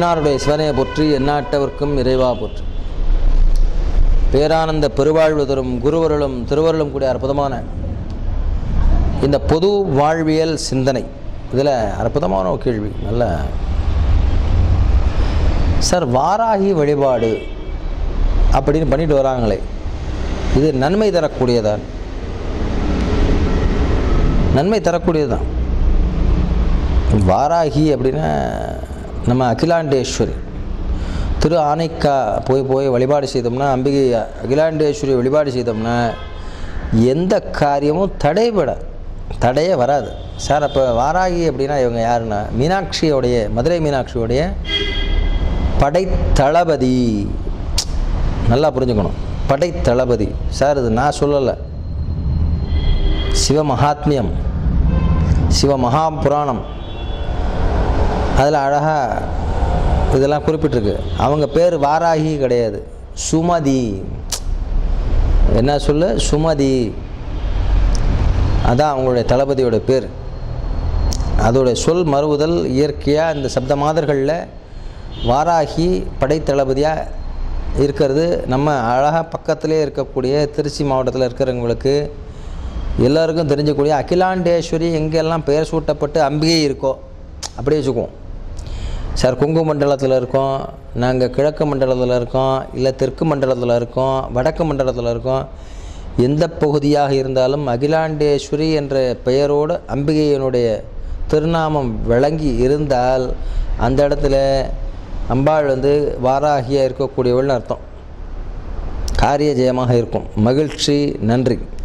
தென்னாருடைய சிவனையை போற்றி எந்நாட்டவர்க்கும் இறைவா போற்றி பேரானந்த பெருவாழ்வு தரும் குருவருளும் திருவருளும் கூடிய அற்புதமான இந்த பொது வாழ்வியல் சிந்தனை இதில் அற்புதமான ஒரு கேள்வி நல்ல சார் வாராகி வழிபாடு அப்படின்னு பண்ணிட்டு வராங்களே இது நன்மை தரக்கூடியதான் நன்மை தரக்கூடியதுதான் வாராகி அப்படின்னா நம்ம அகிலாண்டேஸ்வரி திரு ஆனைக்கா போய் போய் வழிபாடு செய்தோம்னா அம்பிகை அகிலாண்டேஸ்வரி வழிபாடு செய்தோம்னா எந்த காரியமும் தடைபட தடையே வராது சார் அப்போ வாராகி அப்படின்னா இவங்க யாருன்னா மீனாட்சியோடைய மதுரை மீனாட்சியோடைய படைத்தளபதி நல்லா புரிஞ்சுக்கணும் படைத்தளபதி சார் இது நான் சொல்லலை சிவமகாத்மியம் சிவமகா புராணம் அதில் அழகாக இதெல்லாம் குறிப்பிட்டிருக்கு அவங்க பேர் வாராகி கிடையாது சுமதி என்ன சொல்லு சுமதி அதான் அவங்களுடைய தளபதியோட பேர் அதோடைய சொல் மறுவுதல் இயற்கையாக இந்த சப்த மாதர்களில் வாராகி படைத்தளபதியாக இருக்கிறது நம்ம அழகாக பக்கத்திலே இருக்கக்கூடிய திருச்சி மாவட்டத்தில் இருக்கிறவங்களுக்கு எல்லாருக்கும் தெரிஞ்சக்கூடிய அகிலாண்டேஸ்வரி எங்கெல்லாம் பெயர் சூட்டப்பட்டு அம்பிகை இருக்கோ அப்படியே வச்சுக்குவோம் சார் கொங்கு மண்டலத்தில் இருக்கோம் நாங்கள் கிழக்கு மண்டலத்தில் இருக்கோம் இல்லை தெற்கு மண்டலத்தில் இருக்கோம் வடக்கு மண்டலத்தில் இருக்கோம் எந்த பகுதியாக இருந்தாலும் அகிலாண்டேஸ்வரி என்ற பெயரோடு அம்பிகையினுடைய திருநாமம் விளங்கி இருந்தால் அந்த இடத்துல அம்பாள் வந்து வாராகியாக இருக்கக்கூடியவள்னு அர்த்தம் காரிய ஜெயமாக இருக்கும் மகிழ்ச்சி நன்றி